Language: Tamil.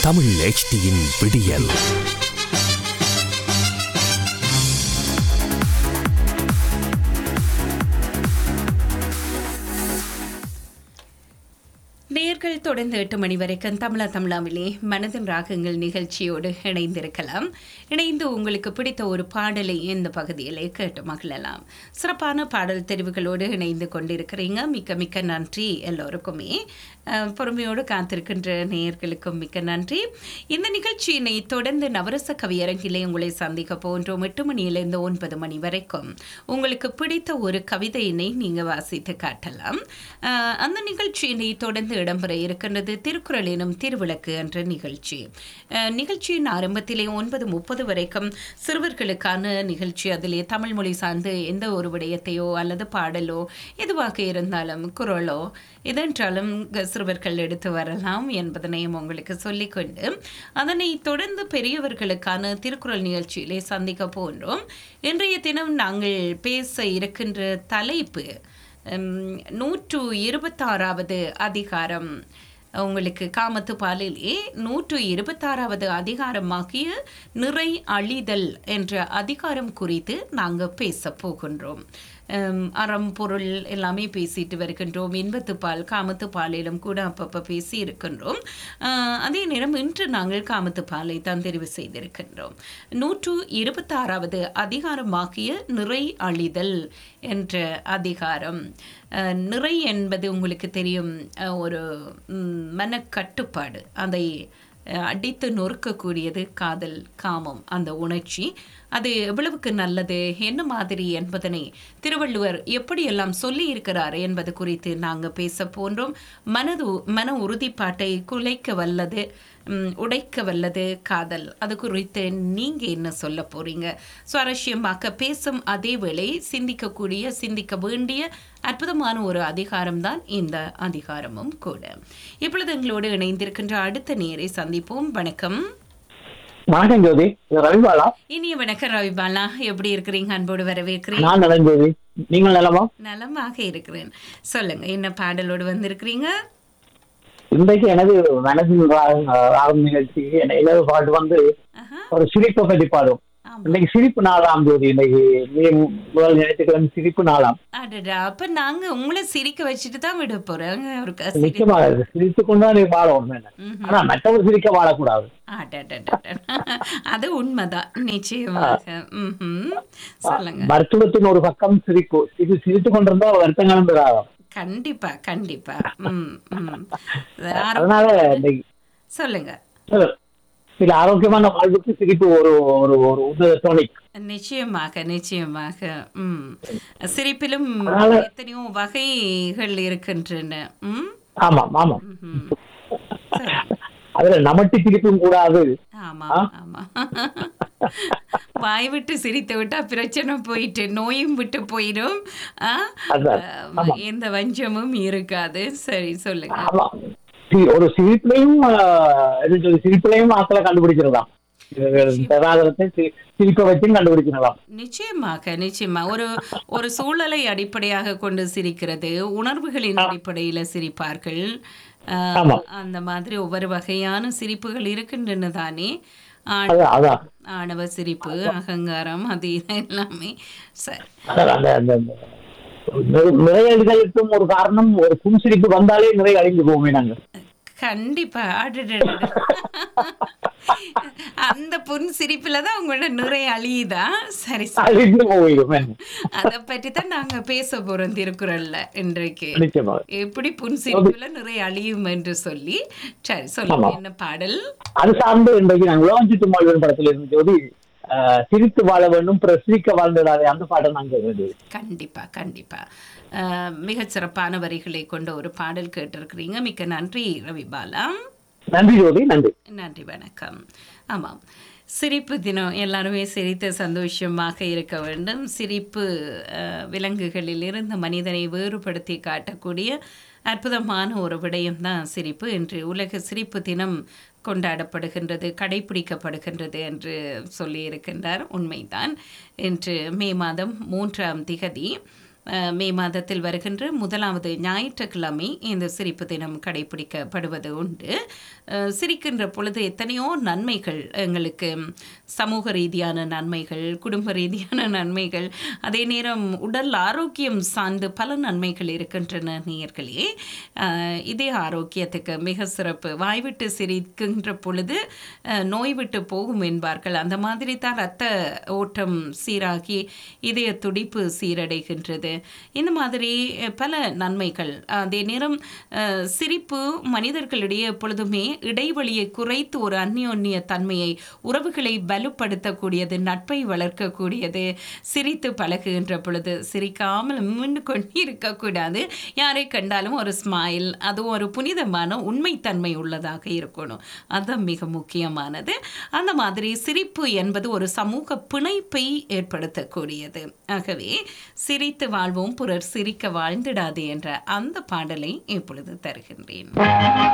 தமிழ் HDயின் விடியல் நேர்கள் தொடர்ந்து எட்டு மணி வரைக்கும் தமிழா தமிழாவிலே மனதின் ராகங்கள் நிகழ்ச்சியோடு இணைந்திருக்கலாம் இணைந்து உங்களுக்கு பிடித்த ஒரு பாடலை இந்த பகுதியிலே கேட்டு மகிழலாம் சிறப்பான பாடல் தெரிவுகளோடு இணைந்து கொண்டிருக்கிறீங்க மிக்க மிக்க நன்றி எல்லோருக்குமே அஹ், பொறுமையோடு காத்திருக்கின்ற நேயர்களுக்கும் மிக்க நன்றி இந்த நிகழ்ச்சியினை தொடர்ந்து நவரச கவியரங்கிலே உங்களை சந்திக்க போன்றோம் எட்டு மணியிலிருந்து ஒன்பது மணி வரைக்கும் உங்களுக்கு பிடித்த ஒரு கவிதையினை நீங்கள் வாசித்து காட்டலாம் அஹ், அந்த நிகழ்ச்சியினை தொடர்ந்து இடம்பெற இருக்கின்றது திருக்குறள் எனும் திருவிளக்கு என்ற நிகழ்ச்சி அஹ், நிகழ்ச்சியின் ஆரம்பத்திலே ஒன்பது முப்பது வரைக்கும் சிறுவர்களுக்கான நிகழ்ச்சி அதிலே தமிழ் மொழி சார்ந்து எந்த ஒரு விடயத்தையோ அல்லது பாடலோ எதுவாக இருந்தாலும் குரலோ எதென்றாலும் க- சிறுவர்கள் எடுத்து வரலாம் என்பதனையும் உங்களுக்கு சொல்லிக்கொண்டு அதனை தொடர்ந்து பெரியவர்களுக்கான திருக்குறள் நிகழ்ச்சியிலே சந்திக்க போன்றோம் இன்றைய தினம் நாங்கள் பேச இருக்கின்ற தலைப்பு உம், நூற்று இருபத்தாறாவது அதிகாரம் உங்களுக்கு காமத்து பாலிலே நூற்று இருபத்தாறாவது அதிகாரமாகிய நிறை அழிதல் என்ற அதிகாரம் குறித்து நாங்கள் பேச போகின்றோம் உம், அறம் பொருள் எல்லாமே பேசிட்டு வருகின்றோம் இன்பத்து பால் காமத்து பாலிலும் கூட அப்பப்போ பேசி இருக்கின்றோம் ஆஹ், அதே நேரம் இன்று நாங்கள் காமத்து பாலை தான் தெரிவு செய்திருக்கின்றோம் நூற்று இருபத்தாறாவது அதிகாரமாகிய நிறை அழிதல் என்ற அதிகாரம் அஹ், நிறை என்பது உங்களுக்கு தெரியும் அஹ், ஒரு ம், மனக்கட்டுப்பாடு அதை அஹ், அடித்து நொறுக்கக்கூடியது காதல் காமம் அந்த உணர்ச்சி அது எவ்வளவுக்கு நல்லது என்ன மாதிரி என்பதனை திருவள்ளுவர் எப்படியெல்லாம் சொல்லி இருக்கிறார் என்பது குறித்து நாங்கள் பேச போன்றோம் மனது மன உறுதிப்பாட்டை குலைக்க வல்லது ம், உடைக்க வல்லது காதல் அது குறித்து நீங்க என்ன சொல்ல போறீங்க சுவாரஸ்யமாக்க பேசும் அதே வேளை சிந்திக்கக்கூடிய சிந்திக்க வேண்டிய அற்புதமான ஒரு அதிகாரம் தான் இந்த அதிகாரமும் கூட இப்பொழுது எங்களோடு இணைந்திருக்கின்ற அடுத்த நேரை சந்திப்போம் வணக்கம் வணக்கம் ஜோதி இது ரவிபாலா இனிய வணக்கம் ரவிபாலா எப்படி இருக்கிறீங்க அன்போடு வரவேற்கிறேன் நான் நலன் ஜோதி நீங்கள் நலமா நலமாக இருக்கிறேன் சொல்லுங்க என்ன பாடலோடு வந்திருக்கிறீங்க இன்றைக்கு எனது மனதில் ராகம் ராகம் நிகழ்ச்சி என இலவு பாட்டு வந்து ஆஹா, ஒரு சிரிப்பை பற்றி பாடும் ஆமா. இன்னைக்கு சிரிப்பு நாளாம் ஜோதி இன்னைக்கு மே முதல் ஞாயிற்றுக்கிழமை சிரிப்பு நாளாம் அடடா அப்ப நாங்க உங்களை சிரிக்க வச்சுட்டு தான் விட போறோம் ஒரு க- சிரி- நிச்சயமாக இது சிரித்து கொண்டு நீ பாடணும் என்ன ம்ஹும். ஆனா மற்றவர் சிரிக்க வாழக்கூடாது அடடடடட. அது உண்மைதான் நிச்சயமாக ம்ஹும். சொல்லுங்க மருத்துவத்தின் ஒரு பக்கம் சிரிப்பு இது சிரித்து கொண்டிருந்தா வருத்தங்களும் பெறாகும் கண்டிப்பா கண்டிப்பா ம், ம். ஆரோ- அதனால இன்னைக்கு சொல்லுங்க சில ஆரோக்கியமான வாழ்வுக்கு சிரிப்பு ஒரு ஒரு ஒரு உதவி டோனிக் நிச்சயமாக நிச்சயமாக ம் சிரிப்பிலும் அதனால- எத்தனையோ வகைகள் இருக்கின்றன ம் ஆமாம் ஆமாம் ம்ஹும். சொல்லுங்க. அதுல நமட்டு சிரிப்பும் கூடாது ஆமா ஆ? ஆமா வாய் விட்டு சிரித்து விட்டா பிரச்சனை போயிட்டு நோயும் விட்டு போயிடும் ஆ? அதான். ஆமா, எந்த வஞ்சமும் இருக்காது சரி சொல்லுங்க ஆமா சி- ஒரு சிரிப்புலையும் ஆஹ், என்ன சொல்றது, சிரிப்புலையும் ஆக்களை கண்டுபிடிச்சிடலாம் தராதரத்தை சி- சிரிப்பை வச்சும் கண்டுபிடிச்சிடலாம் நிச்சயமாக நிச்சயமா ஒரு ஒரு சூழலை அடிப்படையாக கொண்டு சிரிக்கிறது உணர்வுகளின் அடிப்படையில சிரிப்பார்கள் ஆஹ், ஆமா. அந்த மாதிரி ஒவ்வொரு வகையான சிரிப்புகள் இருக்கின்றன தானே ஆண்- அதான் அதான் ஆணவ சிரிப்பு அகங்காரம் அது இது எல்லாமே சரி அதான் அந்த அந்த அந்த நிறை- நிறைய எழுதலுக்கும் ஒரு காரணம் ஒரு புன்சிரிப்பு வந்தாலே நிறைய அழிந்து போவோமே நாங்க கண்டிப்பா அடடடட. அந்த புன் சிரிப்புல தான் உங்களோட நிறைய அழியுதா சரி சரி அழிந்து போயிடும் அதை பற்றி தான் நாங்க பேச போறோம் திருக்குறள்ல இன்றைக்கு நிச்சயமாக எப்படி புன் சிரிப்புல நிறைய அழியும் என்று சொல்லி சரி சொல்லுங்க ஆமா. என்ன பாடல் அது சார்ந்து இன்றைக்கு நாங்கள் உலகம் சுற்றும் வாழ்வன் படத்துல இருந்து ஜோதி ஆஹ், சிரித்து வாழ வேண்டும் பிறர் சிரிக்க வாழ்ந்துடாதே அந்த பாட்டை நாங்க வேண்டியது கண்டிப்பா கண்டிப்பா அஹ், மிகச் சிறப்பான வரிகளை கொண்ட ஒரு பாடல் கேட்டிருக்கிறீங்க மிக்க நன்றி ரவிபாலா நன்றி ஜோதி நன்றி நன்றி வணக்கம் ஆமாம் சிரிப்பு தினம் எல்லாருமே சிரித்து சந்தோஷமாக இருக்க வேண்டும் சிரிப்பு அஹ், விலங்குகளில் இருந்து மனிதனை வேறுபடுத்தி காட்டக்கூடிய அற்புதமான ஒரு விடயம்தான் சிரிப்பு இன்று உலக சிரிப்பு தினம் கொண்டாடப்படுகின்றது கடைபிடிக்கப்படுகின்றது என்று சொல்லியிருக்கின்றார் உண்மைதான் இன்று மே மாதம் மூன்றாம் திகதி அஹ், மே மாதத்தில் வருகின்ற முதலாவது ஞாயிற்றுக்கிழமை இந்த சிரிப்பு தினம் கடைபிடிக்கப்படுவது உண்டு அஹ், சிரிக்கின்ற பொழுது எத்தனையோ நன்மைகள் எங்களுக்கு சமூக ரீதியான நன்மைகள் குடும்ப ரீதியான நன்மைகள் அதே நேரம் உடல் ஆரோக்கியம் சார்ந்து பல நன்மைகள் இருக்கின்றன நேயர்களே அஹ், இதய ஆரோக்கியத்துக்கு மிக சிறப்பு வாய்விட்டு சிரிக்கின்ற பொழுது அஹ், நோய் விட்டு போகும் என்பார்கள் அந்த மாதிரி தான் ரத்த ஓட்டம் சீராகி இதய துடிப்பு சீரடைகின்றது இந்த மாதிரி அஹ், பல நன்மைகள் அதே நேரம் அஹ், சிரிப்பு மனிதர்களிடையே எப்பொழுதுமே இடைவெளியை குறைத்து ஒரு அந்நியோன்னிய தன்மையை உறவுகளை வலுப்படுத்தக்கூடியது நட்பை வளர்க்கக்கூடியது சிரித்து பழகுகின்ற பொழுது சிரிக்காமல் மின்னு கொண்டு இருக்கக்கூடாது யாரை கண்டாலும் ஒரு ஸ்மைல் அதுவும் ஒரு புனிதமான உண்மைத்தன்மை உள்ளதாக இருக்கணும் அதுதான் மிக முக்கியமானது அந்த மாதிரி சிரிப்பு என்பது ஒரு சமூக பிணைப்பை ஏற்படுத்தக்கூடியது ஆகவே சிரித்து வாழ்வோம் பிறர் சிரிக்க வாழ்ந்திடாதே என்ற அந்த பாடலை இப்பொழுது தருகின்றேன்